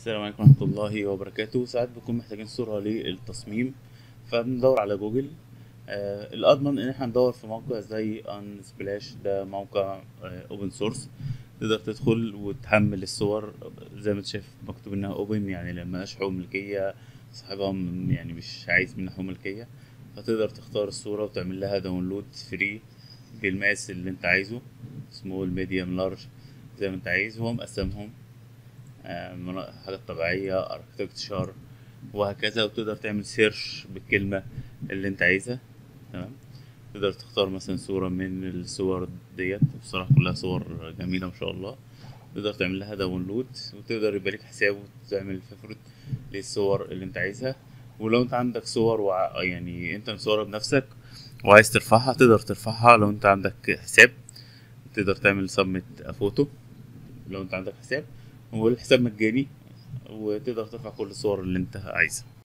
السلام عليكم ورحمة الله وبركاته ساعات بنكون محتاجين صورة للتصميم فبندور على جوجل آه الأضمن إن احنا ندور في موقع زي ان سبلاش ده موقع اوبن سورس تقدر تدخل وتحمل الصور زي ما انت شايف مكتوب انها اوبن يعني لما حقوق ملكية صاحبها م- يعني مش عايز منها حقوق ملكية فتقدر تختار الصورة وتعمل لها داونلود فري بالمقاس اللي انت عايزه سمول ميديوم لارج زي ما انت عايز هو مقسمهم آه، منا- حاجات طبيعية اركتكتشر وهكذا وتقدر تعمل سيرش بالكلمة اللي انت عايزها تمام تقدر تختار مثلا صورة من الصور ديت بصراحة كلها صور جميلة ما شاء الله تقدر تعمل لها داونلود وتقدر يبقى لك حساب وتعمل فيفورت للصور اللي انت عايزها ولو انت عندك صور وع... يعني انت مصورها بنفسك وعايز ترفعها تقدر ترفعها لو انت عندك حساب تقدر تعمل سبميت فوتو لو انت عندك حساب والحساب مجاني وتقدر ترفع كل الصور اللي انت عايزها